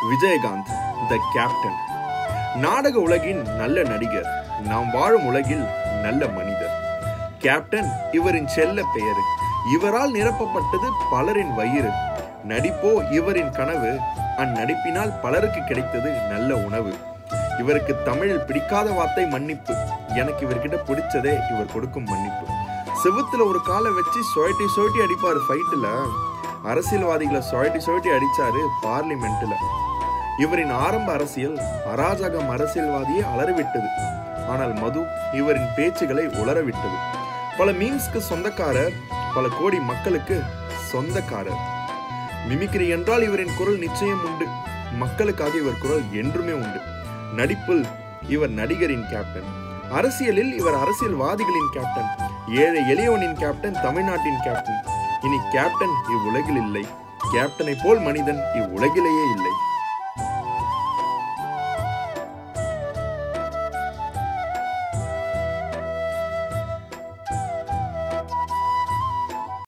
Vijayakanth the captain நாடக உலகின் நல்ல நடிகர் நாம் வாழும் உலகில் நல்ல மனிதர் கேப்டன் இவரின் செல்ல பெயரு இவரால் நிரப்பப்பட்டது பலரின் வயிறு நடிப்போ இவரின் கனவு அந்நடிப்பினால் பலருக்கு கிடைத்தது நல்ல உணவு இவருக்கு தமிழில் பிடிக்காத வார்த்தை மன்னிப்பு எனக்கு இவர்கிட்ட பிடிச்சதே இவர் கொடுக்கும் மன்னிப்பு செவுத்துல ஒரு காலை வச்சு சுழட்டி சுழட்டி அடிப்பாரு ஃபைட்டுல அரசியல்வாதிகளை சுழட்டி சுழட்டி அடிச்சாரு பார்லிமெண்ட்ல இவரின் ஆரம்ப அரசியல் அராஜகம் அரசியல்வாதியை அலறிவிட்டது ஆனால் மது இவரின் பேச்சுகளை உளரவிட்டது பல மீம்ஸ்க்கு சொந்தக்காரர் பல கோடி மக்களுக்கு சொந்தக்காரர் மிமிக்ரி என்றால் இவரின் குரல் நிச்சயம் உண்டு மக்களுக்காக இவர் குரல் என்றுமே உண்டு நடிப்பில் இவர் நடிகரின் கேப்டன் அரசியலில் இவர் அரசியல்வாதிகளின் கேப்டன் ஏழை எளியவனின் கேப்டன் தமிழ்நாட்டின் கேப்டன் இனி கேப்டன் இவ்வுலகில் இல்லை கேப்டனை போல் மனிதன் இவ்வுலகிலேயே இல்லை